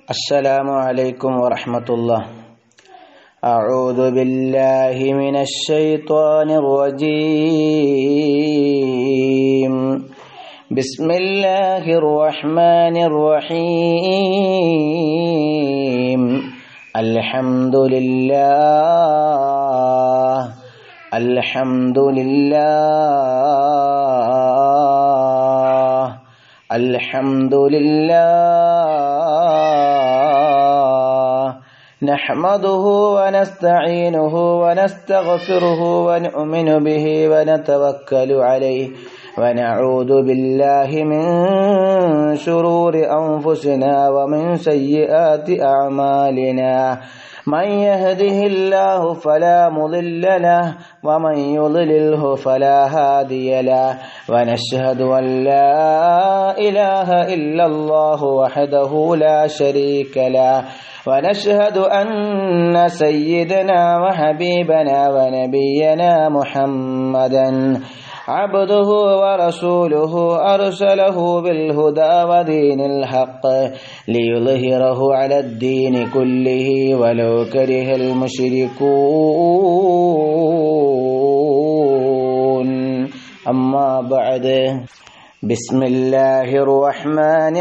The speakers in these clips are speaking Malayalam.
السلام عليكم ورحمة الله أعوذ بالله من الشيطان الرجيم بسم الله الرحمن الرحيم الحمد لله الحمد لله الحمد لله نحمده ونستعينه ونستغفره ونؤمن به ونتوكل عليه ونعوذ بالله من شرور أنفسنا ومن سيئات أعمالنا من يهده الله فلا مضل له ومن يضلله فلا هادي له ونشهد أن لا إله إلا الله وحده لا شريك له ونشهد أن سيدنا وحبيبنا ونبينا محمدا عبده ورسوله أرسله بالهدى ودين الحق ليظهره على الدين كله ولو كره المشركون أما بعد بسم الله الرحمن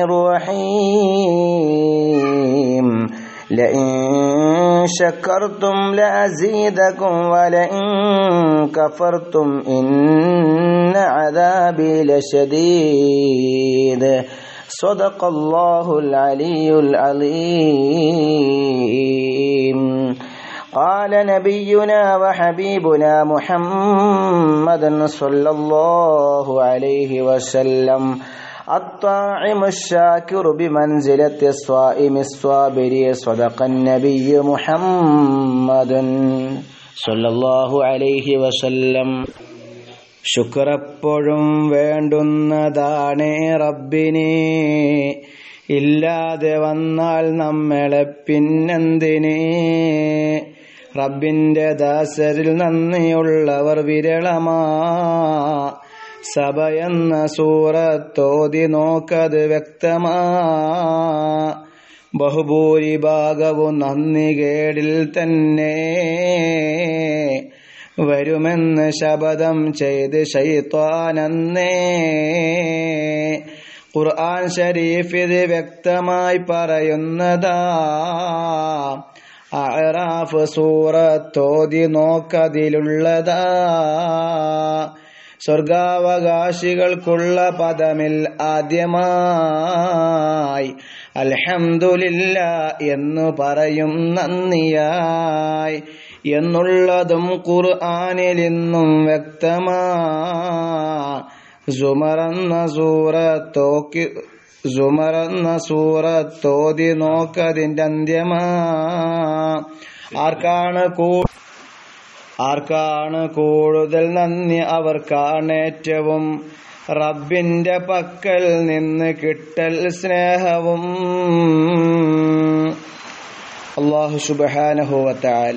الرحيم لئن شكرتم لأزيدكم ولئن كفرتم إن عذابي لشديد صدق الله العلي العظيم قال نبينا وحبيبنا محمد صلى الله عليه وسلم الطاعم الشاكر بمنزلة الصائم الصابر صدق النبي محمد صلى الله عليه وسلم ശുക്രപ്പോഴും വേണ്ടുന്നതാണേ റബ്ബിനെ ഇല്ലാതെ വന്നാൽ നമ്മളെ പിന്നെന്തിനെ റബ്ബിന്റെ ദാസരിൽ നന്ദിയുള്ളവർ വിരളമാ സഭയെന്ന സൂറത്തോതി നോക്കത് വ്യക്തമാ ബഹുഭൂരിഭാഗവും നന്ദി കേടിൽ തന്നെ വരുമെന്ന് ശപഥം ചെയ്ത് ശൈത്വാനന്നേ ഖുർആൻ ഷരീഫ് ഇത് വ്യക്തമായി പറയുന്നതാ അറാഫ് സൂറത്തോതി നോക്കതിലുള്ളതാ സ്വർഗാവകാശികൾക്കുള്ള പദമിൽ ആദ്യമായി അൽഹംദുലില്ല എന്നു പറയും നന്ദിയായി എന്നുള്ളതും ഖുർആനിൽ ഇന്നും വ്യക്തമാ സുമറന്ന സൂറത്തോക്കി സുമറന്ന സൂറത്തോതി നോക്കതിൻ്റെ അന്ത്യമാ ആർക്കാണ് കൂ ആർക്കാണ് കൂടുതൽ നന്ദി അവർക്കാണ് ഏറ്റവും റബ്ബിന്റെ പക്കൽ നിന്ന് കിട്ടൽ സ്നേഹവും അള്ളാഹു സുബാനഹുവത്താല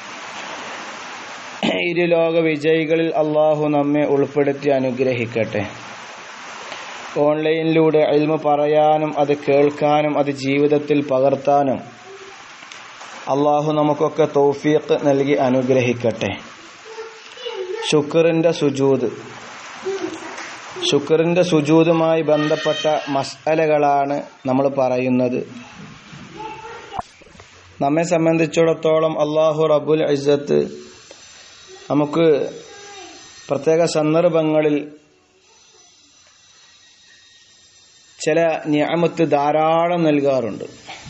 ഇരുലോക വിജയികളിൽ അള്ളാഹു നമ്മെ ഉൾപ്പെടുത്തി അനുഗ്രഹിക്കട്ടെ ഓൺലൈനിലൂടെ അൽമ പറയാനും അത് കേൾക്കാനും അത് ജീവിതത്തിൽ പകർത്താനും അള്ളാഹു നമുക്കൊക്കെ തൗഫീഖ് നൽകി അനുഗ്രഹിക്കട്ടെ ശുക്റിന്റെ സുജൂത് ശുക്റിന്റെ സുജൂതുമായി ബന്ധപ്പെട്ട മസ്അലകളാണ് നമ്മൾ പറയുന്നത് നമ്മെ സംബന്ധിച്ചിടത്തോളം അള്ളാഹു റബുൽ ഇസ്സത്ത് നമുക്ക് പ്രത്യേക സന്ദർഭങ്ങളിൽ ചില നിയമത്ത് ധാരാളം നൽകാറുണ്ട്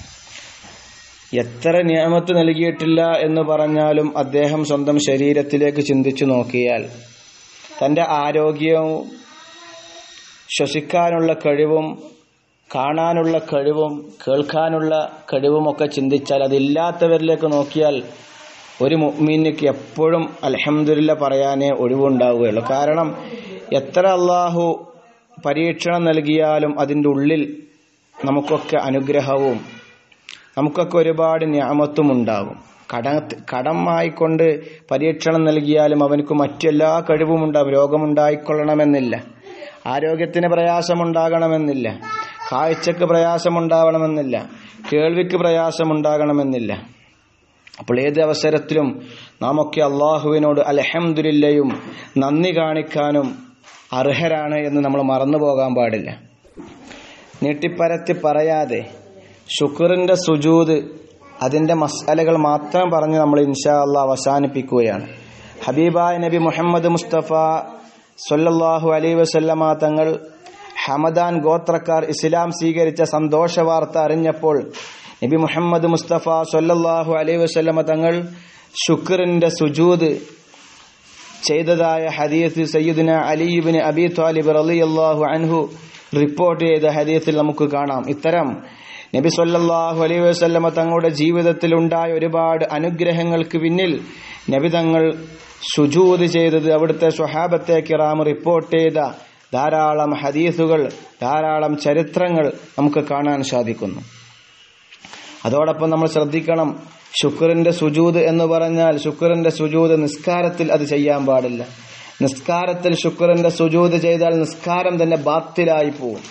എത്ര നിയമത്ത് നൽകിയിട്ടില്ല എന്ന് പറഞ്ഞാലും അദ്ദേഹം സ്വന്തം ശരീരത്തിലേക്ക് ചിന്തിച്ചു നോക്കിയാൽ തൻ്റെ ആരോഗ്യവും ശ്വസിക്കാനുള്ള കഴിവും കാണാനുള്ള കഴിവും കേൾക്കാനുള്ള കഴിവുമൊക്കെ ചിന്തിച്ചാൽ അതില്ലാത്തവരിലേക്ക് നോക്കിയാൽ ഒരു മുഅ്മിനിക്ക് എപ്പോഴും അലഹമില്ല പറയാനേ ഒഴിവുണ്ടാവുകയുള്ളൂ കാരണം എത്ര അള്ളാഹു പരീക്ഷണം നൽകിയാലും അതിൻ്റെ ഉള്ളിൽ നമുക്കൊക്കെ അനുഗ്രഹവും നമുക്കൊക്കെ ഒരുപാട് ഞാമത്തും ഉണ്ടാകും കട കടമായിക്കൊണ്ട് പരീക്ഷണം നൽകിയാലും അവനക്ക് മറ്റെല്ലാ കഴിവും ഉണ്ടാകും രോഗമുണ്ടായിക്കൊള്ളണമെന്നില്ല ആരോഗ്യത്തിന് പ്രയാസമുണ്ടാകണമെന്നില്ല കാഴ്ചക്ക് പ്രയാസമുണ്ടാവണമെന്നില്ല കേൾവിക്ക് പ്രയാസമുണ്ടാകണമെന്നില്ല അപ്പോൾ ഏത് അവസരത്തിലും നാം ഒക്കെ അള്ളാഹുവിനോട് അലഹമുല്ലയും നന്ദി കാണിക്കാനും അർഹരാണ് എന്ന് നമ്മൾ മറന്നു പോകാൻ പാടില്ല നീട്ടിപ്പരത്തി പറയാതെ ശുക്റിന്റെ സുജൂത് അതിന്റെ മസാലകൾ മാത്രം പറഞ്ഞ് നമ്മൾ ഇൻഷാ അള്ളാഹ് അവസാനിപ്പിക്കുകയാണ് ഹബീബായ് നബി മുഹമ്മദ് മുസ്തഫ സൊല്ലാഹു അലൈ വസല്ലമ തങ്ങൾ ഹമദാൻ ഗോത്രക്കാർ ഇസ്ലാം സ്വീകരിച്ച സന്തോഷ വാർത്ത അറിഞ്ഞപ്പോൾ നബി മുഹമ്മദ് മുസ്തഫ സൊല്ലാഹു അലൈ വസല്ലമ തങ്ങൾ ശുക്റിന്റെ സുജൂത് ചെയ്തതായ ഹദീസ് സയ്യിദിന അലിബിന് അബി താലിബ് റളിയല്ലാഹു അൻഹു റിപ്പോർട്ട് ചെയ്ത ഹദീസിൽ നമുക്ക് കാണാം ഇത്തരം നബി സല്ലല്ലാഹു അലൈഹി വസല്ലമ തങ്ങളുടെ ജീവിതത്തിൽ ഉണ്ടായ ഒരുപാട് അനുഗ്രഹങ്ങൾക്ക് പിന്നിൽ നബി തങ്ങൾ സുജൂത് ചെയ്തത് അവിടുത്തെ സ്വഹാബത്തെ കിറാം റിപ്പോർട്ട് ചെയ്ത ധാരാളം ഹദീസുകൾ ധാരാളം ചരിത്രങ്ങൾ നമുക്ക് കാണാൻ സാധിക്കുന്നു അതോടൊപ്പം നമ്മൾ ശ്രദ്ധിക്കണം ശുക്റിന്റെ സുജൂത് എന്ന് പറഞ്ഞാൽ ശുക്റിന്റെ സുജൂത് നിസ്കാരത്തിൽ അത് ചെയ്യാൻ പാടില്ല നിസ്കാരത്തിൽ ശുക്റിന്റെ സുജൂത് ചെയ്താൽ നിസ്കാരം തന്നെ ബാത്തിലായി പോവും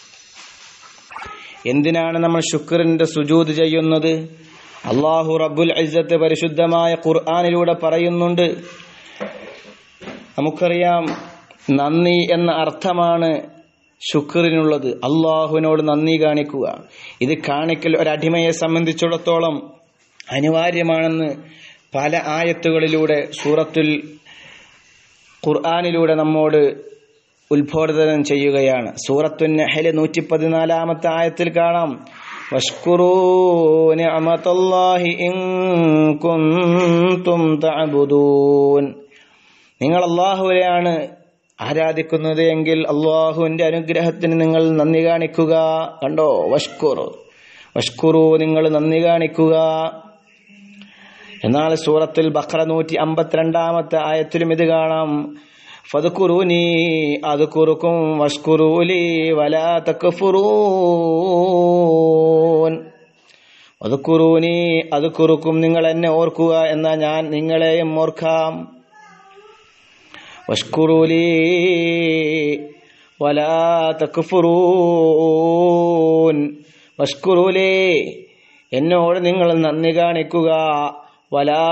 എന്തിനാണ് നമ്മൾ ശുക്റിന്റെ സുജൂത് ചെയ്യുന്നത് അള്ളാഹു റബ്ബുൽ ഇസ്സത്ത് പരിശുദ്ധമായ ഖുർആാനിലൂടെ പറയുന്നുണ്ട് നമുക്കറിയാം നന്ദി എന്ന അർത്ഥമാണ് ശുക്റിനുള്ളത് അള്ളാഹുവിനോട് നന്ദി കാണിക്കുക ഇത് കാണിക്കൽ ഒരടിമയെ സംബന്ധിച്ചിടത്തോളം അനിവാര്യമാണെന്ന് പല ആയത്തുകളിലൂടെ സൂറത്തുൽ ഖുർആാനിലൂടെ നമ്മോട് ഉത്ബോധനം ചെയ്യുകയാണ് സൂറത്തു നെഹല് നൂറ്റി പതിനാലാമത്തെ ആയത്തിൽ കാണാം വഷ്കുറൂ നിഅമതല്ലാഹി ഇൻ കുൻതും തഅബുദൂൻ നിങ്ങൾ അള്ളാഹുവിനെയാണ് ആരാധിക്കുന്നത് എങ്കിൽ അള്ളാഹുവിന്റെ അനുഗ്രഹത്തിന് നിങ്ങൾ നന്ദി കാണിക്കുക കണ്ടോ വഷ്കുറു വഷ്കുറു നിങ്ങൾ നന്ദി കാണിക്കുക എന്നാൽ സൂറത്തിൽ ബഖറ നൂറ്റി അമ്പത്തിരണ്ടാമത്തെ ആയത്തിലും ഇത് കാണാം ഫതുക്കുറൂനി അത് കുറുക്കും വഷ്കുറൂലി വലാ തക്കഫുറൂൻ അതുക്കുറൂനി അത് കുറുക്കും നിങ്ങൾ എന്നെ ഓർക്കുക എന്നാ ഞാൻ നിങ്ങളെയും ഓർക്കാം വഷ്കുറൂലി വലാ തക്കഫുറൂൻ വഷ്കുറൂലി എന്നോട് നിങ്ങൾ നന്ദി കാണിക്കുക വലാ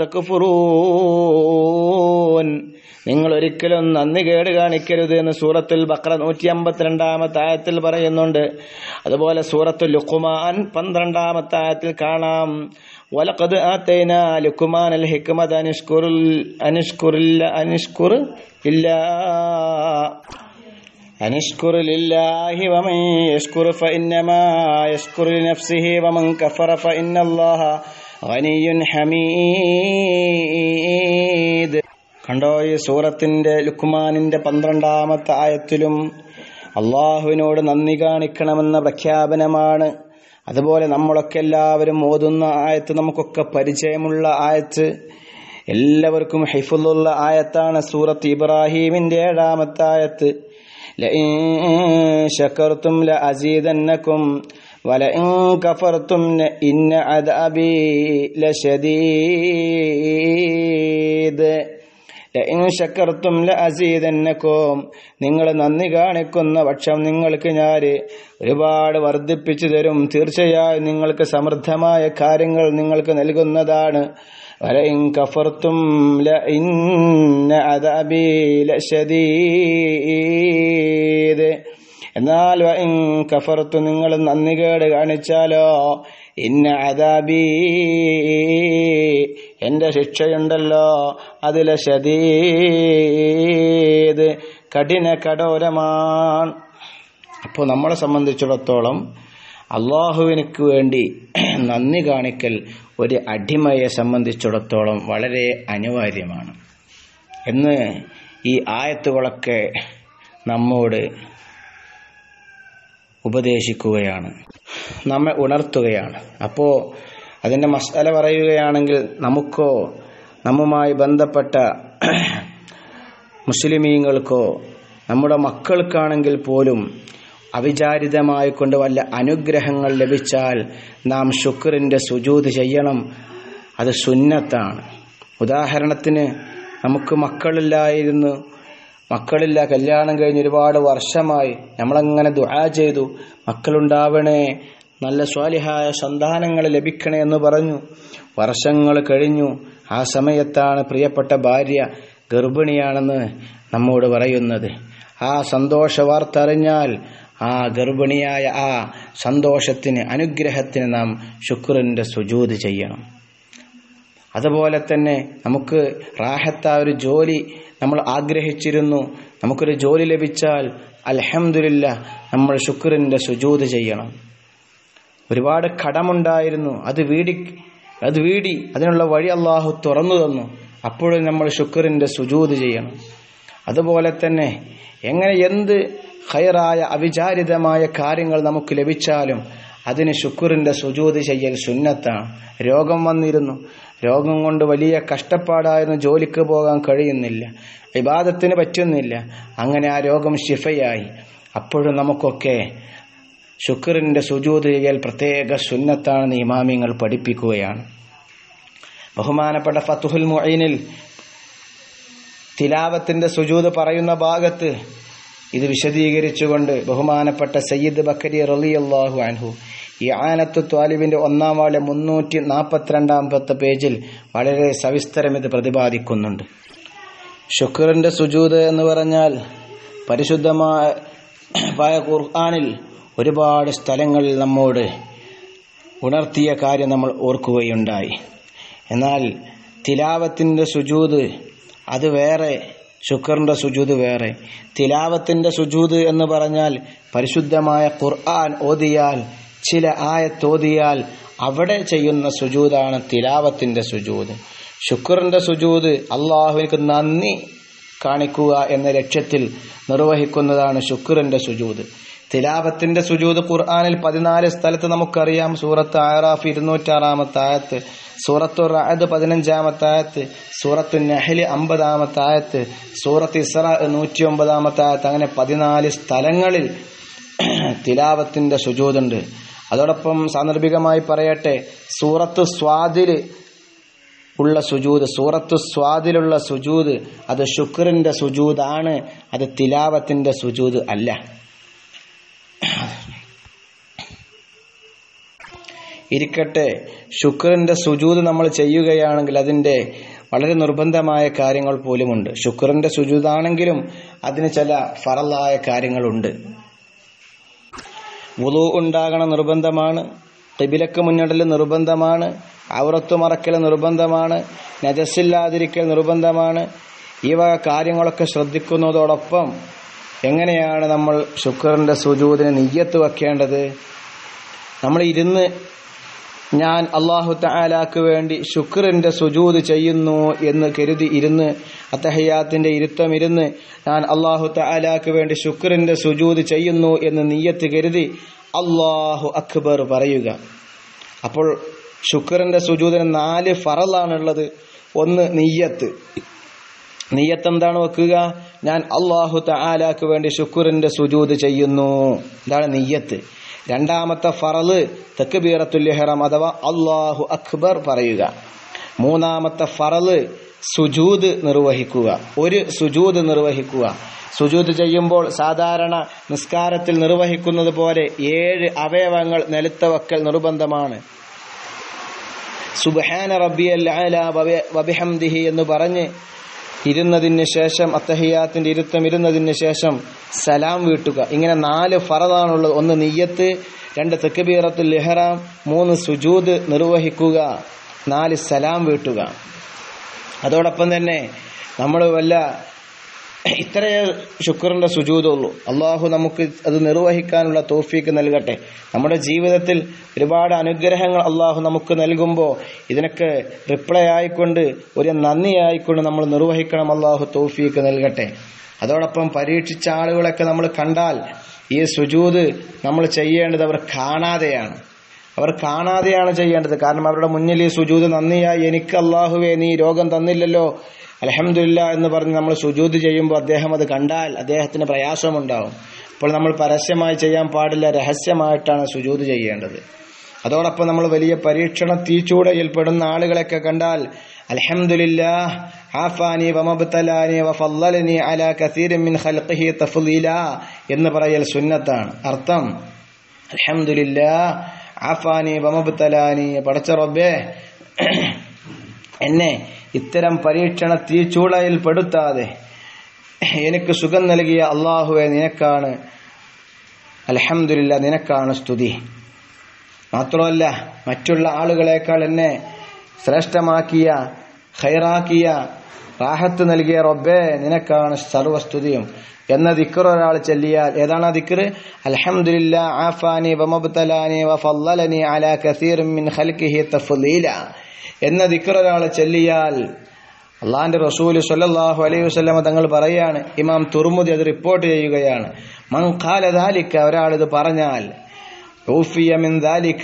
തക്കഫുറൂൻ നിങ്ങൾ ഒരിക്കലും നന്ദി കേട് കാണിക്കരുത് എന്ന് സൂറത്തുൽ ബക്ര നൂറ്റി അമ്പത്തിരണ്ടാമത്തെ ആയത്തിൽ പറയുന്നുണ്ട് അതുപോലെ സൂറത്തുൽ ലുക്കുമാൻ പന്ത്രണ്ടാമത്തെ ആയത്തിൽ കാണാം വലക്കത് ആത്തേന ലുക്കുമാൻ അൽ ഹിക്മത് അനിഷ്കുറുൽ അനിഷ്കുറില്ല അനിഷ്കുർ ഇല്ല أنشكر لله ومن يشكر فإنما يشكر لنفسه ومن كفر فإن الله غني حميد കണ്ടോ ഈ സൂറത്തിന്റെ ലുക്കുമാനിന്റെ പന്ത്രണ്ടാമത്തെ ആയത്തിലും അള്ളാഹുവിനോട് നന്ദി കാണിക്കണമെന്ന പ്രഖ്യാപനമാണ് അതുപോലെ നമ്മളൊക്കെ എല്ലാവരും ഓതുന്ന ആയത്ത് നമുക്കൊക്കെ പരിചയമുള്ള ആയത്ത് എല്ലാവർക്കും ഹൈഫുള്ള ആയത്താണ് സൂറത്ത് ഇബ്രാഹീമിന്റെ ഏഴാമത്തെ ആയത്ത് لئن شكرتم لأزيدنكم ولئن كفرتم إن عذابي لشديد ലഇൻ ശക്കർത്തും ലഅസീദന്നക്കും നിങ്ങൾ നന്ദി കാണിക്കുന്ന പക്ഷം നിങ്ങൾക്ക് ഞാൻ ഒരുപാട് വർദ്ധിപ്പിച്ചു തരും തീർച്ചയായും നിങ്ങൾക്ക് സമൃദ്ധമായ കാര്യങ്ങൾ നിങ്ങൾക്ക് നൽകുന്നതാണ് വലഇൻ കഫർത്തും ലഇന്ന അദാബി ലശദീദ് എന്നാൽ വഇൻ കഫർത്തു നിങ്ങൾ നന്ദികേട് കാണിച്ചാലോ ഇന്ന അദാബി എന്റെ ശിക്ഷയുണ്ടല്ലോ അതിലെ ശതീത് കഠിന കഠോരമാണ് അപ്പോൾ നമ്മളെ സംബന്ധിച്ചിടത്തോളം അള്ളാഹുവിനക്ക് വേണ്ടി നന്ദി കാണിക്കൽ ഒരു അടിമയെ സംബന്ധിച്ചിടത്തോളം വളരെ അനിവാര്യമാണ് എന്ന് ഈ ആയത്തുകളൊക്കെ നമ്മോട് ഉപദേശിക്കുകയാണ് നമ്മെ ഉണർത്തുകയാണ് അപ്പോൾ അതിൻ്റെ മസാല പറയുകയാണെങ്കിൽ നമുക്കോ നമ്മുമായി ബന്ധപ്പെട്ട മുസ്ലിമീങ്ങൾക്കോ നമ്മുടെ മക്കൾക്കാണെങ്കിൽ പോലും അവിചാരിതമായി കൊണ്ട് വല്ല അനുഗ്രഹങ്ങൾ ലഭിച്ചാൽ നാം ശുക്രിൻ്റെ സുജൂത് ചെയ്യണം അത് സുന്നത്താണ് ഉദാഹരണത്തിന് നമുക്ക് മക്കളില്ലായിരുന്നു മക്കളില്ല കല്യാണം കഴിഞ്ഞ് ഒരുപാട് വർഷമായി നമ്മളങ്ങനെ ദുആ ചെയ്തു മക്കളുണ്ടാവണേ നല്ല സ്വാലിഹായ സന്താനങ്ങൾ ലഭിക്കണേ എന്ന് പറഞ്ഞു വർഷങ്ങൾ കഴിഞ്ഞു ആ സമയത്താണ് പ്രിയപ്പെട്ട ഭാര്യ ഗർഭിണിയാണെന്ന് നമ്മോട് പറയുന്നത് ആ സന്തോഷ വാർത്ത അറിഞ്ഞാൽ ആ ഗർഭിണിയായ ആ സന്തോഷത്തിന് അനുഗ്രഹത്തിന് നാം ശുക്രന്റെ സുജൂത് ചെയ്യണം അതുപോലെ തന്നെ നമുക്ക് റാഹത്ത ഒരു ജോലി നമ്മൾ ആഗ്രഹിച്ചിരുന്നു നമുക്കൊരു ജോലി ലഭിച്ചാൽ അൽഹംദുലില്ല നമ്മൾ ശുക്രന്റെ സുജൂത് ചെയ്യണം ഒരുപാട് കടമുണ്ടായിരുന്നു അത് വീടി അത് വീടി അതിനുള്ള വഴി അള്ളാഹു തുറന്നു തന്നു അപ്പോഴും നമ്മൾ ശുക്രന്റെ സുജൂത് ചെയ്യണം അതുപോലെ തന്നെ എങ്ങനെ എന്ത് ഹൈറായ അവിചാരിതമായ കാര്യങ്ങൾ നമുക്ക് ലഭിച്ചാലും അതിന് ശുക്രിന്റെ സുജൂത് ചെയ്യൽ സുന്നത്താണ് രോഗം വന്നിരുന്നു രോഗം കൊണ്ട് വലിയ കഷ്ടപ്പാടായിരുന്നു ജോലിക്ക് പോകാൻ കഴിയുന്നില്ല വിവാദത്തിന് പറ്റുന്നില്ല അങ്ങനെ ആ രോഗം ശിഫയായി അപ്പോഴും നമുക്കൊക്കെ ശുക്രിന്റെ സുജൂത് ചെയ്യൽ പ്രത്യേക സുന്നത്താണെന്ന് ഇമാമിങ്ങൾ പഠിപ്പിക്കുകയാണ് ബഹുമാനപ്പെട്ട ഫത്തുഹുൽ മുഈനിൽ തിലാവത്തിന്റെ സുജൂത് പറയുന്ന ഭാഗത്ത് ഇത് വിശദീകരിച്ചുകൊണ്ട് ബഹുമാനപ്പെട്ട സയ്യിദ് ബക്കരി റളിയല്ലാഹു അൻഹു ഈ ആനത്ത് ത്വാലിബിന്റെ ഒന്നാം വാളെ മുന്നൂറ്റി നാൽപ്പത്തിരണ്ടാമത്തെ പേജിൽ വളരെ സവിസ്തരം ഇത് പ്രതിപാദിക്കുന്നുണ്ട് ശുക്രന്റെ സുജൂത് എന്ന് പറഞ്ഞാൽ പരിശുദ്ധമായ ഖുർആാനിൽ ഒരുപാട് സ്ഥലങ്ങളിൽ നമ്മോട് ഉണർത്തിയ കാര്യം നമ്മൾ ഓർക്കുകയുണ്ടായി എന്നാൽ തിലാവത്തിന്റെ സുജൂത് അത് വേറെ ശുക്രന്റെ സുജൂത് വേറെ തിലാവത്തിന്റെ സുജൂത് എന്ന് പറഞ്ഞാൽ പരിശുദ്ധമായ ഖുർആൻ ഓതിയാൽ ചില ആയത്തോതിയാൽ അവിടെ ചെയ്യുന്ന സുജൂതാണ് തിലാവത്തിന്റെ സുജൂത് ശുക്രന്റെ സുജൂത് അള്ളാഹുവിനക്ക് നന്ദി കാണിക്കുക എന്ന ലക്ഷ്യത്തിൽ നിർവഹിക്കുന്നതാണ് ശുക്രന്റെ സുജൂത് തിലാവത്തിന്റെ സുജൂത് ഖുർആാനിൽ പതിനാല് സ്ഥലത്ത് നമുക്കറിയാം സൂറത്ത് ആറാഫ് ഇരുന്നൂറ്റാറാമത്തെ ആയത്ത് സൂറത്തു റാദ് പതിനഞ്ചാമത്തെ ആയത്ത് സൂറത്ത് നഹല് അമ്പതാമത്തെ ആയത്ത് സൂറത്ത് ഇസ്ര നൂറ്റി ഒമ്പതാമത്തെ ആയത്ത് അങ്ങനെ പതിനാല് സ്ഥലങ്ങളിൽ തിലാവത്തിന്റെ സുജൂതുണ്ട് അതോടൊപ്പം സാന്ദർഭികമായി പറയട്ടെ സൂറത്ത് സ്വാദില് ഉള്ള സുജൂത് സൂറത്തു സ്വാദിലുള്ള സുജൂത് അത് ശുക്രന്റെ സുജൂതാണ് അത് തിലാവത്തിന്റെ സുജൂത് അല്ല ഇരിക്കട്ടെ ശുക്രന്റെ സുജൂത് നമ്മൾ ചെയ്യുകയാണെങ്കിൽ അതിന്റെ വളരെ നിർബന്ധമായ കാര്യങ്ങൾ പോലുമുണ്ട് ശുക്രന്റെ സുജൂതാണെങ്കിലും അതിന് ചില ഫറലായ കാര്യങ്ങളുണ്ട് വുളു ഉണ്ടാകണം നിർബന്ധമാണ് കിബിലക്ക് മുന്നിടൽ നിർബന്ധമാണ് ഔറത്ത് മറക്കൽ നിർബന്ധമാണ് നജസ്സില്ലാതിരിക്കൽ നിർബന്ധമാണ് ഈ വക കാര്യങ്ങളൊക്കെ ശ്രദ്ധിക്കുന്നതോടൊപ്പം എങ്ങനെയാണ് നമ്മൾ ശുക്രന്റെ സുജൂതിന് നെയ്യത്ത് വെക്കേണ്ടത് നമ്മൾ ഇരുന്ന് ഞാൻ അള്ളാഹു താലാക്ക് വേണ്ടി ശുക്രന്റെ സുജൂത് ചെയ്യുന്നു എന്ന് കരുതി ഇരുന്ന് അത്തഹയ്യാത്തിന്റെ ഇരുത്തം ഇരുന്ന് ഞാൻ അള്ളാഹു താലാക്ക് വേണ്ടി ശുക്രന്റെ സുജൂത് ചെയ്യുന്നു എന്ന് നീയത്ത് കരുതി അള്ളാഹു അക്ബർ പറയുക അപ്പോൾ ശുക്രന്റെ സുജൂതിന് നാല് ഫറലാണുള്ളത് ഒന്ന് നെയ്യത്ത് നെയ്യത്ത് എന്താണ് വെക്കുക ഞാൻ അള്ളാഹു താലാക്ക് വേണ്ടി ശുക്രന്റെ സുജൂത് ചെയ്യുന്നു ഇതാണ് നെയ്യത്ത് രണ്ടാമത്തെ ഫറല് തെക്കുബീറത്തുൽ ഇഹ്റാം അഥവാ അള്ളാഹു അക്ബർ പറയുക മൂന്നാമത്തെ ഫറല് സുജൂദ് നിർവഹിക്കുക ഒരു സുജൂദ് നിർവഹിക്കുക സുജൂദ് ചെയ്യുമ്പോൾ സാധാരണ നിസ്കാരത്തിൽ നിർവഹിക്കുന്നത് പോലെ ഏഴ് അവയവങ്ങൾ നിലത്ത വക്കൽ നിർബന്ധമാണ് സുബഹാന റബ്ബിയൽ അല വബിഹംദിഹി എന്ന് പറഞ്ഞ് ഇരുന്നതിന് ശേഷം അത്തഹിയാത്തിന്റെ ഇരുത്തം ഇരുന്നതിന് ശേഷം സലാം വീട്ടുക ഇങ്ങനെ നാല് ഫറതാണുള്ളത് ഒന്ന് നിയ്യത്ത് രണ്ട് തെക്കുബീറത്തുൽ ഇഹ്റാം മൂന്ന് സുജൂദ് നിർവഹിക്കുക നാല് സലാം വീട്ടുക അതോടൊപ്പം തന്നെ നമ്മൾ വല്ല ഇത്രയേ ശുക്രന്റെ സുജൂതുള്ളൂ അള്ളാഹു നമുക്ക് അത് നിർവഹിക്കാനുള്ള തോഫീക്ക് നൽകട്ടെ നമ്മുടെ ജീവിതത്തിൽ ഒരുപാട് അനുഗ്രഹങ്ങൾ അള്ളാഹു നമുക്ക് നൽകുമ്പോൾ ഇതിനൊക്കെ റിപ്ലൈ ആയിക്കൊണ്ട് ഒരു നന്ദി ആയിക്കൊണ്ട് നമ്മൾ നിർവഹിക്കണം അള്ളാഹു തോഫീക്ക് നൽകട്ടെ അതോടൊപ്പം പരീക്ഷിച്ച ആളുകളൊക്കെ നമ്മൾ കണ്ടാൽ ഈ സുജൂത് നമ്മൾ ചെയ്യേണ്ടത് അവർ കാണാതെയാണ് അവർ കാണാതെയാണ് ചെയ്യേണ്ടത് കാരണം അവരുടെ മുന്നിൽ ഈ സുജൂത് നന്ദിയായി എനിക്ക് അള്ളാഹുവേ നീ രോഗം തന്നില്ലല്ലോ അലഹമില്ല എന്ന് പറഞ്ഞ് നമ്മൾ സുജൂത് ചെയ്യുമ്പോൾ അദ്ദേഹം അത് കണ്ടാൽ അദ്ദേഹത്തിന് പ്രയാസമുണ്ടാവും അപ്പോൾ നമ്മൾ പരസ്യമായി ചെയ്യാൻ പാടില്ല രഹസ്യമായിട്ടാണ് സുജൂത് ചെയ്യേണ്ടത് അതോടൊപ്പം നമ്മൾ വലിയ പരീക്ഷണ തീച്ചൂടയിൽ പെടുന്ന ആളുകളെയൊക്കെ കണ്ടാൽ അൽഹംദുലില്ലാ ആഫാനി വമബ്തലാനി വഫല്ലലനി അലാ കസീരിൻ മിൻ ഖൽഖിഹി തഫ്ളീല എന്ന് പറയൽ സുന്നത്താണ് അർത്ഥം അൽഹംദുലില്ലാ ആഫാനി വമബ്തലാനി പടച്ച റബ്ബേ എന്നെ ഇത്തരം പരീക്ഷണ തീച്ചൂളയിൽ പെടുത്താതെ എനിക്ക് സുഖം നൽകിയ അള്ളാഹുവെ നിനക്കാണ് അലഹമില്ല നിനക്കാണ് സ്തുതി മാത്രമല്ല മറ്റുള്ള ആളുകളെക്കാൾ എന്നെ ശ്രേഷ്ഠമാക്കിയ ഖൈറാക്കിയ റാഹത്ത് നൽകിയ റബ്ബേ നിനക്കാണ് സർവസ്തുതിയും എന്ന ദിക്കർ ഒരാൾ ചൊല്ലിയാൽ ഏതാണ് ആ ദിക്കർ അൽഹംദുലില്ലാ ആഫാനി വമബ്തലാനി വഫല്ലലനി അലാ കസീറിൻ മിൻ ഖൽഖിഹി തഫ്ളീല എന്ന ദിക്കർ ഒരാൾ ചൊല്ലിയാൽ അള്ളാന്റെ റസൂൽ സല്ലല്ലാഹു അലൈഹി വസല്ലമ തങ്ങൾ പറയാണ് ഇമാം തുർമുദി അത് റിപ്പോർട്ട് ചെയ്യുകയാണ് മൻ ഖാല ദാലിക ഒരാൾ ഇത് പറഞ്ഞാൽ ഊഫിയ മിൻ ദാലിക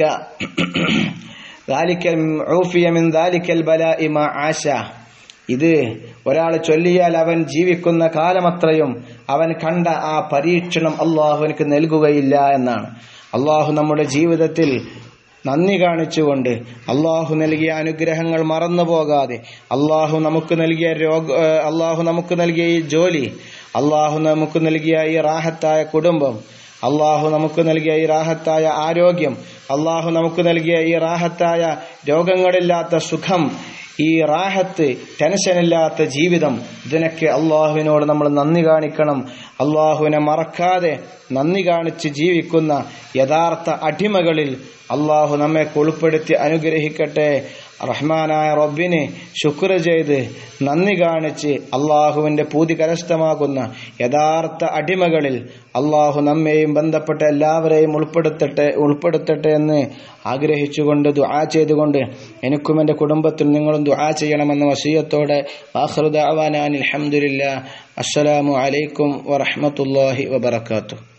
ദാലിക ഊഫിയ മിൻ ദാലിക്കൽ ബലാഇ മാ ആശ ഇത് ഒരാൾ ചൊല്ലിയാൽ അവൻ ജീവിക്കുന്ന കാലമത്രയും അവൻ കണ്ട ആ പരീക്ഷണം അള്ളാഹുവിനക്ക് നൽകുകയില്ല എന്നാണ് അള്ളാഹു നമ്മുടെ ജീവിതത്തിൽ നന്ദി കാണിച്ചുകൊണ്ട് അള്ളാഹു നൽകിയ അനുഗ്രഹങ്ങൾ മറന്നു പോകാതെ അള്ളാഹു നമുക്ക് നൽകിയ രോഗ അള്ളാഹു നമുക്ക് നൽകിയ ഈ ജോലി അള്ളാഹു നമുക്ക് നൽകിയ ഈ റാഹത്തായ കുടുംബം അള്ളാഹു നമുക്ക് നൽകിയ ഈ റാഹത്തായ ആരോഗ്യം അള്ളാഹു നമുക്ക് നൽകിയ ഈ റാഹത്തായ രോഗങ്ങളില്ലാത്ത സുഖം ഈ റാഹത്ത് ടെൻഷനില്ലാത്ത ജീവിതം ഇതിനൊക്കെ അള്ളാഹുവിനോട് നമ്മൾ നന്ദി കാണിക്കണം അള്ളാഹുവിനെ മറക്കാതെ നന്ദി കാണിച്ച് ജീവിക്കുന്ന യഥാർത്ഥ അടിമകളിൽ അള്ളാഹു നമ്മെ ഉൾപ്പെടുത്തി അനുഗ്രഹിക്കട്ടെ റഹ്മാനായ റബ്ബിനെ ശുക്ർ ചെയ്ത് നന്ദി കാണിച്ച് അള്ളാഹുവിന്റെ പൂതി കരസ്ഥമാകുന്ന യഥാർത്ഥ അടിമകളിൽ അള്ളാഹു നമ്മെയും ബന്ധപ്പെട്ട എല്ലാവരെയും ഉൾപ്പെടുത്തട്ടെ ഉൾപ്പെടുത്തട്ടെ എന്ന് ആഗ്രഹിച്ചുകൊണ്ട് ദുആ ചെയ്തുകൊണ്ട് എനിക്കും എൻ്റെ കുടുംബത്തിൽ നിങ്ങളും ദുആ ചെയ്യണമെന്ന വസീയത്തോടെ ആഹ്റുദാവാനാൻ അലഹമുല്ല അസ്സലാമു അലൈക്കും വറഹമത്തല്ലാഹി വബർക്കാത്തു